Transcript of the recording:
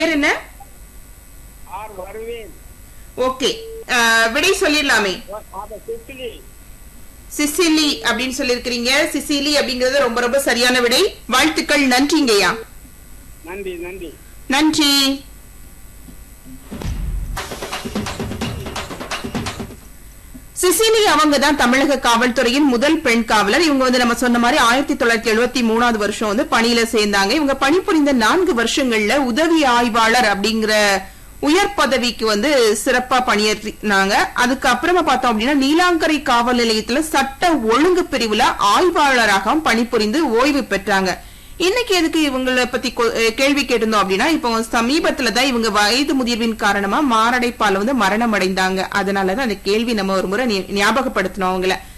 பேர் என்ன ஆர் வருவேன் ஓகே விடை சொல்லிடலாமே அப்ப சிசிலி சிசிலி அப்படின்னு சொல்லியிருக்கிறீங்க சிசிலி அப்படிங்கறது ரொம்ப ரொம்ப சரியான விடை வாழ்த்துக்கள் நன்றிங்கய்யா நன்றி நன்றி நன்றி சிசிலி அவங்க தான் தமிழக காவல்துறையின் முதல் பெண் காவலர் இவங்க வந்து நம்ம சொன்ன மாதிரி ஆயிரத்தி தொள்ளாயிரத்தி எழுபத்தி மூணாவது வருஷம் வந்து பணியில சேர்ந்தாங்க இவங்க பணிபுரிந்த நான்கு வருஷங்கள்ல உதவி ஆய்வாளர் அப்படிங்கிற உயர் பதவிக்கு வந்து சிறப்பா பணியாற்றினாங்க அதுக்கு அப்புறமா பார்த்தோம் அப்படின்னா நீலாங்கரை காவல் நிலையத்துல சட்ட ஒழுங்கு பிரிவுல ஆய்வாளராகவும் பணிபுரிந்து ஓய்வு பெற்றாங்க இன்னைக்கு எதுக்கு இவங்கள பத்தி கொ- அஹ் கேள்வி கேட்டிருந்தோம் அப்படின்னா இப்போ சமீபத்துல தான் இவங்க வயது முதிர்வின் காரணமா மாரடைப்பால வந்து மரணம் அடைந்தாங்க அதனாலதான் அந்த கேள்வி நம்ம ஒரு முறை ஞா- ஞாபகப்படுத்தினோம் அவங்கள